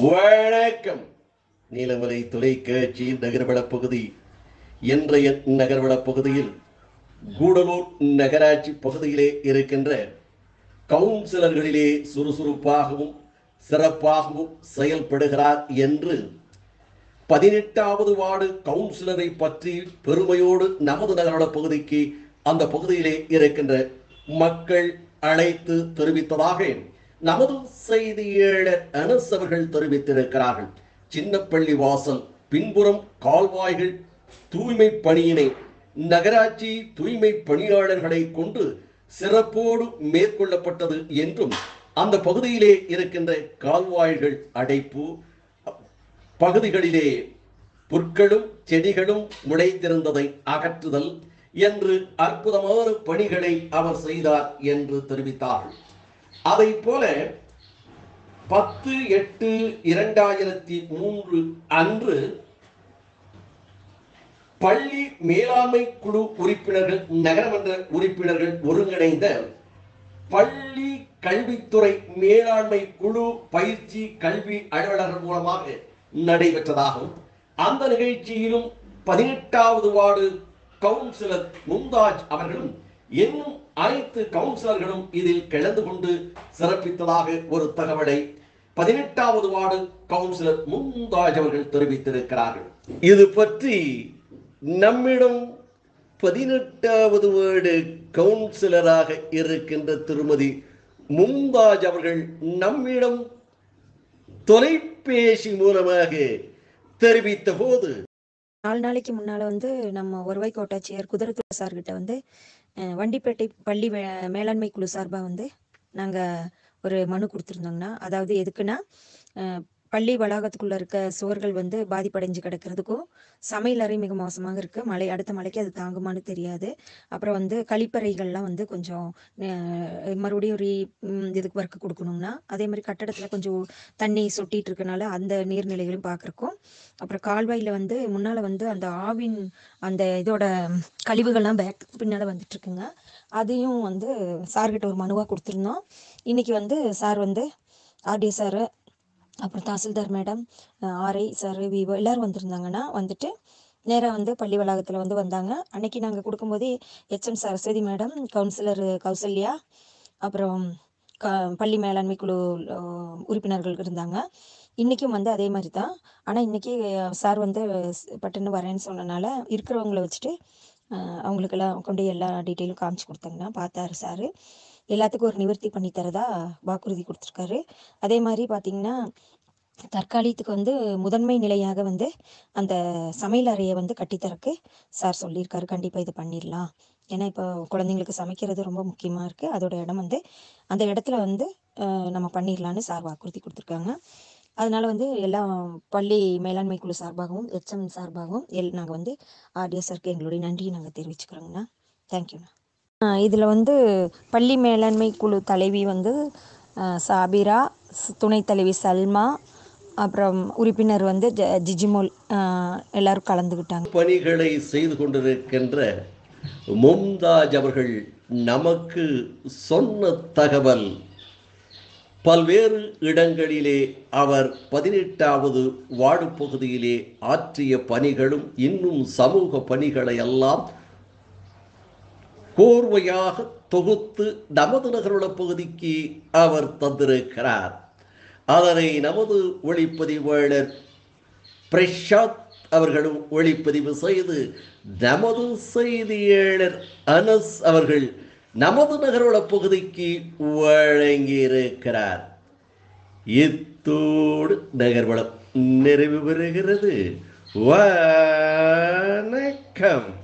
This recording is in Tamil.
வணக்கம் நீலமலை தொலைக்காட்சி நகர்வள பகுதி இன்றைய நகர்வள பகுதியில் கூடலூர் நகராட்சி பகுதியிலே இருக்கின்ற கவுன்சிலர்களிலே சுறுசுறுப்பாகவும் சிறப்பாகவும் செயல்படுகிறார் என்று பதினெட்டாவது வார்டு கவுன்சிலரை பற்றி பெருமையோடு நமது நகரவள பகுதிக்கு அந்த பகுதியிலே இருக்கின்ற மக்கள் அழைத்து தெரிவித்ததாக நமது செய்தியாளர் அனஸ் அவர்கள் தெரிவித்திருக்கிறார்கள் சின்னப்பள்ளி வாசல் பின்புறம் கால்வாய்கள் தூய்மை பணியினை நகராட்சி தூய்மை பணியாளர்களை கொண்டு சிறப்போடு மேற்கொள்ளப்பட்டது என்றும் அந்த பகுதியிலே இருக்கின்ற கால்வாய்கள் அடைப்பு பகுதிகளிலே புற்களும் செடிகளும் முளைத்திருந்ததை அகற்றுதல் என்று அற்புதமான பணிகளை அவர் செய்தார் என்று தெரிவித்தார்கள் அதை போல பத்து எட்டு இரண்டாயிரத்தி மூன்று அன்று பள்ளி மேலாண்மை குழு உறுப்பினர்கள் நகரமன்ற உறுப்பினர்கள் ஒருங்கிணைந்த பள்ளி கல்வித்துறை மேலாண்மை குழு பயிற்சி கல்வி அலுவலர்கள் மூலமாக நடைபெற்றதாகும் அந்த நிகழ்ச்சியிலும் பதினெட்டாவது வார்டு கவுன்சிலர் மும்தாஜ் அவர்களும் இன்னும் அனைத்து கவுன்சிலர்களும் இதில் கலந்து கொண்டு சிறப்பித்ததாக ஒரு தகவலை பதினெட்டாவது வார்டு கவுன்சிலர் மும்தாஜ் அவர்கள் தெரிவித்திருக்கிறார்கள் இது பற்றி நம்மிடம் பதினெட்டாவது வார்டு கவுன்சிலராக இருக்கின்ற திருமதி மும்தாஜ் அவர்கள் நம்மிடம் தொலைபேசி மூலமாக தெரிவித்த போது நாலு நாளைக்கு முன்னால வந்து நம்ம வருவாய் கோட்டாட்சியர் குதிரத்துறை சார்கிட்ட வந்து அஹ், வண்டிப்பேட்டை பள்ளி மே- மேலாண்மை குழு சார்பாக வந்து நாங்கள் ஒரு மனு கொடுத்துருந்தோங்கண்ணா அதாவது எதுக்குன்னா அஹ், பள்ளி வளாகத்துக்குள்ள இருக்க சுவர்கள் வந்து பாதிப்படைஞ்சு கிடக்கிறதுக்கும் சமையல் அறை மிக மோசமாக இருக்கு மழை அடுத்த மழைக்கு அது தாங்குமான்னு தெரியாது அப்புறம் வந்து கழிப்பறைகள்லாம் வந்து கொஞ்சம் அஹ், மறுபடியும் ரீ ம், இதுக்கு ஒர்க் கொடுக்கணும்னா அதே மாதிரி கட்டடத்தில் கொஞ்சம் தண்ணி சொட்டிட்டு இருக்கனால அந்த நீர்நிலைகளும் பார்க்குறக்கும் அப்புறம் கால்வாயில வந்து முன்னால வந்து அந்த ஆவின் அந்த இதோட கழிவுகள்லாம் பேக் பின்னால வந்துட்டு இருக்குங்க அதையும் வந்து சார்கிட்ட ஒரு மனுவாக கொடுத்துருந்தோம் இன்னைக்கு வந்து சார் வந்து ஆர்டி சார் அப்புறம் தாசில்தார் மேடம் ஆர்ஐ சார் விவோ எல்லாரும் வந்திருந்தாங்கன்னா வந்துட்டு நேராக வந்து பள்ளி வளாகத்தில் வந்து வந்தாங்க அன்னைக்கு நாங்கள் கொடுக்கும்போதே HM Saraswathi madam councillor Kausalya அப்புறம் க பள்ளி மேலாண்மை குழு அஹ், உறுப்பினர்கள் இருந்தாங்க இன்றைக்கும் வந்து அதே மாதிரி தான் ஆனால் இன்றைக்கி சார் வந்து ஸ்- பட்டுன்னு வரேன்னு சொன்னனால இருக்கிறவங்கள வச்சுட்டு அஹ், அவங்களுக்கெல்லாம் கொண்டு எல்லா டீட்டெயிலும் காமிச்சு கொடுத்தாங்கன்னா பார்த்தாரு சார் எல்லாத்துக்கும் ஒரு நிவர்த்தி பண்ணி தரதா வாக்குறுதி கொடுத்துருக்காரு அதே மாதிரி பார்த்தீங்கன்னா தற்காலிகத்துக்கு வந்து முதன்மை நிலையாக வந்து அந்த சமையல் அறையை வந்து கட்டித்தரக்கு சார் சொல்லியிருக்காரு கண்டிப்பாக இது பண்ணிடலாம் ஏன்னா இப்போ குழந்தைங்களுக்கு சமைக்கிறது ரொம்ப முக்கியமாக இருக்குது அதோட இடம் வந்து அந்த இடத்துல வந்து அஹ், நம்ம பண்ணிடலான்னு சார் வாக்குறுதி கொடுத்துருக்காங்க அதனால வந்து எல்லா பள்ளி மேலாண்மை குழு சார்பாகவும் எச்எம் சார்பாகவும் எல் நாங்கள் வந்து ஆர்டிஎஸ் சாருக்கு எங்களுடைய நன்றியை நாங்கள் தெரிவிச்சுக்கிறோங்கண்ணா தேங்க்யூண்ணா இதில் வந்து பள்ளி மேலாண்மை குழு தலைவி வந்து அஹ், சாபிரா ஸ்- துணைத் தலைவி சல்மா அப்புறம் உறுப்பினர் வந்து ஜ ஜிஜிமோல் அஹ், எல்லாரும் கலந்துக்கிட்டாங்க பணிகளை செய்து கொண்டிருக்கின்ற மும்தாஜ் அவர்கள் நமக்கு சொன்ன தகவல் பல்வேறு இடங்களிலே அவர் பதினெட்டாவது வார்டு பகுதியிலே ஆற்றிய பணிகளும் இன்னும் சமூக பணிகளை எல்லாம் கோர்வையாக தொகுத்து நமது நகருள பகுதிக்கு அவர் தந்திருக்கிறார் அதனை நமது ஒளிப்பதிவாளர் பிரசாத் அவர்களும் ஒளிப்பதிவு செய்து நமது செய்தியாளர் அனஸ் அவர்கள் நமது நகரோட பகுதிக்கு வழங்கியிருக்கிறார் இத்தோடு நகர்வளம் நிறைவு பெறுகிறது வணக்கம்